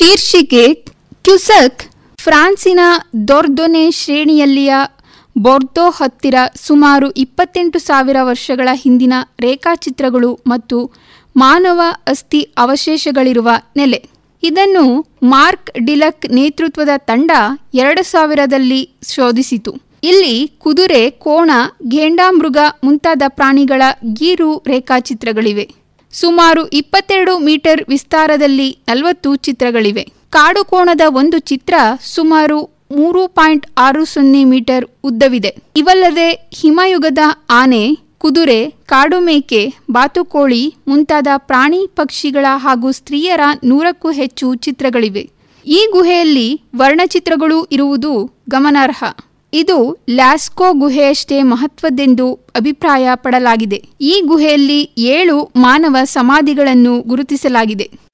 ಶೀರ್ಷಿಕೆ ಕ್ಯುಸಕ್ ಫ್ರಾನ್ಸಿನ ದೊರ್ದೊನೆ ಶ್ರೇಣಿಯಲ್ಲಿಯ ಬೊರ್ದೋ ಹತ್ತಿರ ಸುಮಾರು ಇಪ್ಪತ್ತೆಂಟು ಸಾವಿರ ವರ್ಷಗಳ ಹಿಂದಿನ ರೇಖಾಚಿತ್ರಗಳು ಮತ್ತು ಮಾನವ ಅಸ್ಥಿ ಅವಶೇಷಗಳಿರುವ ನೆಲೆ ಇದನ್ನು ಮಾರ್ಕ್ ಡಿಲಕ್ ನೇತೃತ್ವದ ತಂಡ ಎರಡು ಸಾವಿರದಲ್ಲಿ ಶೋಧಿಸಿತು ಇಲ್ಲಿ ಕುದುರೆ ಕೋಣ ಘೇಂಡಾಮೃಗ ಮುಂತಾದ ಪ್ರಾಣಿಗಳ ಗೀರು ರೇಖಾಚಿತ್ರಗಳಿವೆ ಸುಮಾರು ಇಪ್ಪತ್ತೆರಡು ಮೀಟರ್ ವಿಸ್ತಾರದಲ್ಲಿ ನಲವತ್ತು ಚಿತ್ರಗಳಿವೆ ಕಾಡು ಕೋಣದ ಒಂದು ಚಿತ್ರ ಸುಮಾರು ಮೂರು ಪಾಯಿಂಟ್ ಆರು ಸೊನ್ನೆ ಮೀಟರ್ ಉದ್ದವಿದೆ ಇವಲ್ಲದೆ ಹಿಮಯುಗದ ಆನೆ ಕುದುರೆ ಕಾಡು ಮೇಕೆ ಬಾತುಕೋಳಿ ಮುಂತಾದ ಪ್ರಾಣಿ ಪಕ್ಷಿಗಳ ಹಾಗೂ ಸ್ತ್ರೀಯರ ನೂರಕ್ಕೂ ಹೆಚ್ಚು ಚಿತ್ರಗಳಿವೆ ಈ ಗುಹೆಯಲ್ಲಿ ವರ್ಣಚಿತ್ರಗಳು ಇರುವುದು ಗಮನಾರ್ಹ ಇದು ಲ್ಯಾಸ್ಕೋ ಗುಹೆಯಷ್ಟೇ ಮಹತ್ವದ್ದೆಂದು ಅಭಿಪ್ರಾಯ ಪಡಲಾಗಿದೆ ಈ ಗುಹೆಯಲ್ಲಿ ಏಳು ಮಾನವ ಸಮಾಧಿಗಳನ್ನು ಗುರುತಿಸಲಾಗಿದೆ